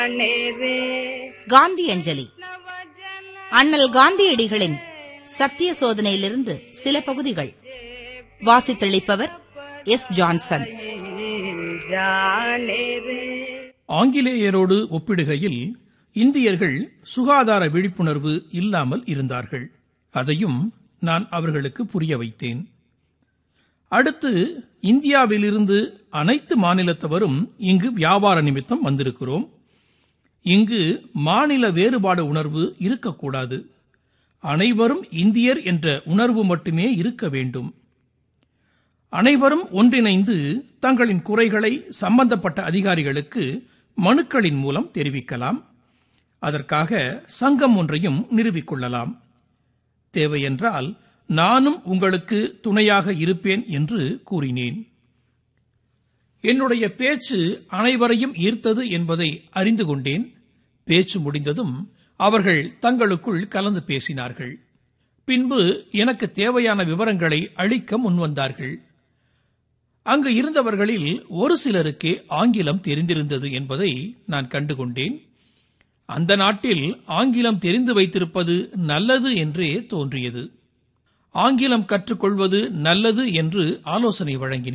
காந்தி அஞ்சலி அண்ணல் காந்தியடிகளின் சத்திய சோதனையிலிருந்து சில பகுதிகள் வாசித்தளிப்பவர் எஸ் ஜான்சன் ஆங்கிலேயரோடு ஒப்பிடுகையில் இந்தியர்கள் சுகாதார விழிப்புணர்வு இல்லாமல் இருந்தார்கள் அதையும் நான் அவர்களுக்கு புரிய வைத்தேன் அடுத்து இந்தியாவிலிருந்து அனைத்து மாநிலத்தவரும் இங்கு வியாபார நிமித்தம் வந்திருக்கிறோம் இங்கு மாநில வேறுபாடு உணர்வு இருக்கக்கூடாது அனைவரும் இந்தியர் என்ற உணர்வு மட்டுமே இருக்க வேண்டும் அனைவரும் ஒன்றிணைந்து தங்களின் குறைகளை சம்பந்தப்பட்ட அதிகாரிகளுக்கு மனுக்களின் மூலம் தெரிவிக்கலாம் அதற்காக சங்கம் ஒன்றையும் நிறுவிக்கொள்ளலாம் தேவையென்றால் நானும் உங்களுக்கு துணையாக இருப்பேன் என்று கூறினேன் என்னுடைய பேச்சு அனைவரையும் ஈர்த்தது என்பதை அறிந்து கொண்டேன் பேச்சு முடிந்ததும் அவர்கள் தங்களுக்குள் கலந்து பேசினார்கள் பின்பு எனக்கு தேவையான விவரங்களை அளிக்க முன்வந்தார்கள் அங்கு இருந்தவர்களில் ஒரு சிலருக்கே ஆங்கிலம் தெரிந்திருந்தது என்பதை நான் கண்டுகொண்டேன் அந்த நாட்டில் ஆங்கிலம் தெரிந்து வைத்திருப்பது நல்லது என்றே தோன்றியது ஆங்கிலம் கற்றுக்கொள்வது நல்லது என்று ஆலோசனை வழங்கினேன்